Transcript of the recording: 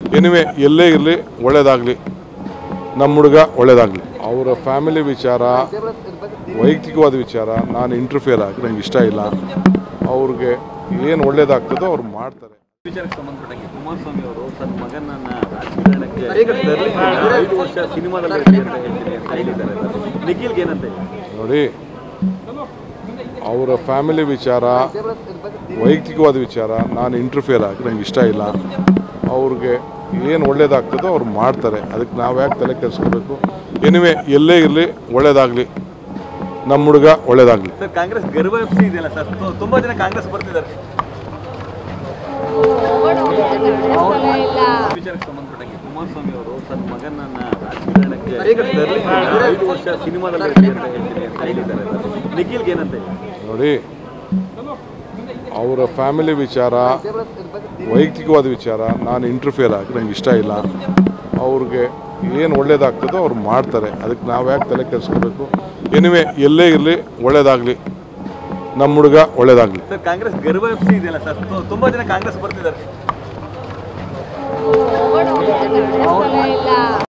anyway ಎಲ್ಲೇ ಇರಲಿ ಒಳ್ಳೇದಾಗಲಿ ನಮ್ಮ ಹುಡುಗ ಒಳ್ಳೇದಾಗಲಿ ಅವರ ಫ್ಯಾಮಿಲಿ ವಿಚಾರ ವೈಯಕ್ತಿಕವಾದ ವಿಚಾರ ನಾನು ಇಂಟರ್ಫಿಯರ್ ಆಗಿ ನಂಗೆ ಇಷ್ಟ ಇಲ್ಲ ಅವ್ರಿಗೆ ಏನು ಒಳ್ಳೇದಾಗ್ತದೋ ಅವ್ರು ಮಾಡ್ತಾರೆ ವಿಚಾರಕ್ಕೆ ಸಂಬಂಧಪಟ್ಟಂಗೆ ಕುಮಾರಸ್ವಾಮಿ ಅವರು ತನ್ನ ಮಗನನ್ನ ರಾಜಕಾರಣಕ್ಕೆ ಐದು ವರ್ಷ ಸಿನಿಮಾದಲ್ಲಿ ಇರ್ಲಿ ಅಂತ ಹೇಳ್ತೀನಿ ಅಂತ ಹೇಳಿದ್ದಾರೆ ನಿಖಿಲ್ಗೆ ಏನಂತ ಹೇಳಿ ನೋಡಿ ಅವರ ಫ್ಯಾಮಿಲಿ ವಿಚಾರ ವೈಯಕ್ತಿಕವಾದ ವಿಚಾರ ನಾನು ಇಂಟರ್ಫಿಯರ್ ಆಗಿ ನಂಗೆ ಇಷ್ಟ ಇಲ್ಲ ಅವ್ರಿಗೆ ಏನು ಒಳ್ಳೇದಾಗ್ತದೋ ಅವ್ರು ಮಾಡ್ತಾರೆ ಅದಕ್ಕೆ ನಾವು ಯಾಕೆ ತಲೆ ಕೆಡಿಸ್ಕೋಬೇಕು ಎನಿವೆ ಎಲ್ಲೇ ಇರಲಿ ಒಳ್ಳೇದಾಗಲಿ ನಮ್ಮ ಹುಡುಗ ಒಳ್ಳೇದಾಗಲಿ ಸರ್ ಕಾಂಗ್ರೆಸ್ ಗರ್ವ ಎಫ್ಸಿ ಇದೆಯಲ್ಲ ಸರ್ ತು- ತುಂಬಾ ಜನ ಕಾಂಗ್ರೆಸ್ ಬರ್ತಿದ್ದಾರೆ ವಿಚಾರಕ್ಕೆ ಸಂಬಂಧಪಟ್ಟಂಗೆ ಕುಮಾರಸ್ವಾಮಿ ಅವರು ತನ್ನ ಮಗನನ್ನ ರಾಜಕಾರಣಕ್ಕೆ ಐದು ವರ್ಷ ಸಿನಿಮಾದಲ್ಲಿ ಇರ್ಲಿ ಅಂತ ಹೇಳ್ತೀನಿ ಅಂತ ಹೇಳಿದ್ದಾರೆ ನಿಖಿಲ್ಗೆ ಏನಂತ ಹೇಳಿ ನೋಡಿ ಅವರ ಫ್ಯಾಮಿಲಿ ವಿಚಾರ ವೈಯಕ್ತಿಕವಾದ ವಿಚಾರ ನಾನು ಇಂಟರ್ಫಿಯರ್ ಆಗಿ ನಂಗೆ ಇಷ್ಟ ಇಲ್ಲ ಅವ್ರಿಗೆ ಏನು ಒಳ್ಳೇದಾಗ್ತದೋ ಅವ್ರು ಮಾಡ್ತಾರೆ ಅದಕ್ಕೆ ನಾವು ಯಾಕೆ ತಲೆ ಕೆಡಿಸ್ಕೋಬೇಕು ಎನಿವೆ ಎಲ್ಲೇ ಇರಲಿ ಒಳ್ಳೇದಾಗಲಿ ನಮ್ಮ ಹುಡುಗ ಒಳ್ಳೇದಾಗಲಿ ಸರ್ ಕಾಂಗ್ರೆಸ್ ಗರ್ವ ಎಫ್ಸಿ ಇದೆಯಲ್ಲ ಸರ್ ತು- ತುಂಬಾ ಜನ ಕಾಂಗ್ರೆಸ್ ಬರ್ತಿದ್ದಾರೆ